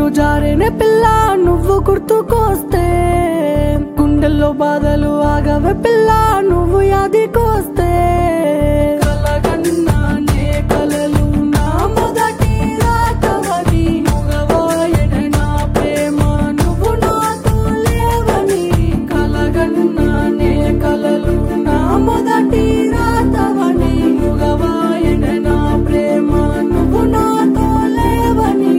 కన్నీరు జారేనే పిల్ల నువ్వు గుర్తుకొస్తే గుండెల్లో బాధలు ఆగవే పిల్ల నువ్వు యాదికొస్తే కలగన్నానే కలలు నా మొదటి రాతవని మగవాయన నా ప్రేమ నువ్వు నాతో లేవని కలగన్నానే కలలు నా మొదటి రాతవని మగవాయన నా ప్రేమ నువ్వు నాతో లేవని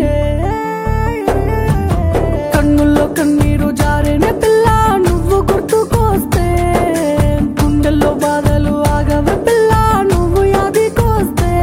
కన్నుల్లో కన్నీరు జారేనే పిల్ల నువ్వు గుర్తుకొస్తే గుండెల్లో బాధలు ఆగవే పిల్ల నువ్వు యాదికొస్తే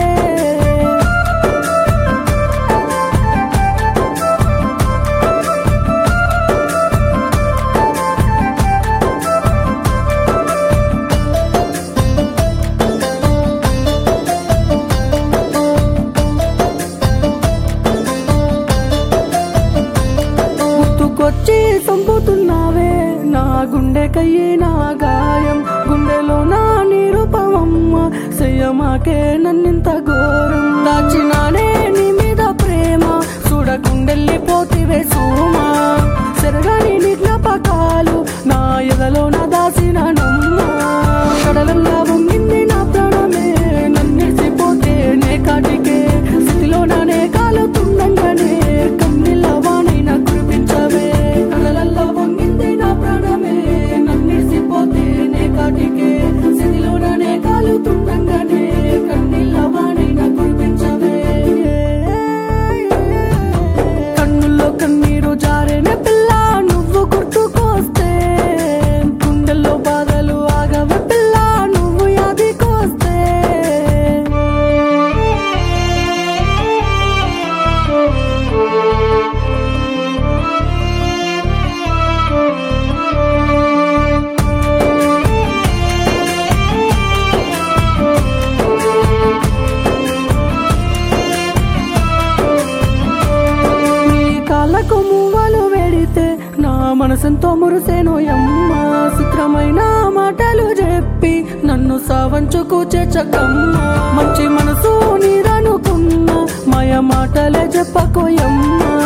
గుర్తుకొచ్చి చంపుతున్నావే నా గుండెకయ్యే నా గాయం గుండెలో నా నిరుపమమ్మ చెయ్యమాకే నన్నింత ఘోరం దాచినానే నీ మీద ప్రేమ చూడకుండెళ్ళిపోతివే సోమా సెరగని నీ జ్ఞాపకాలు నా ఎదలో నా దాసిన నమ్మ కడలల్లా వంగింది నా ప్రాణమే నన్నిడిచిపోతే నే కాటికే స్థితిలో నానే కాలుతుండగానే కన్నీళ్ళ వానైనా కురిపించవే కడలల్లా వంగింది నా ప్రాణమే నన్నిడిచిపోతే నే కాటికే స్థితిలో నానే కాలుతుండగానే కన్నీళ్ళ వానైనా కురిపించవే కన్నుల్లో కన్నీరు జారేనే పిల్ల నువ్వు గుర్తుకొస్తే గుండెల్లో బాధలు ఆగవే పిల్ల నువ్వు యాదికొస్తే నీ కాళ్ళకు మువ్వలు వెడితే నా మనసెంతో మురిసేను యమ్మ చిత్రమైన మాటలు చెప్పి నన్ను సావంచుకు చేచకమ్మ మంచి మనసు నీరనుకున్న మాయ మాటలే చెప్పకోయమ్మ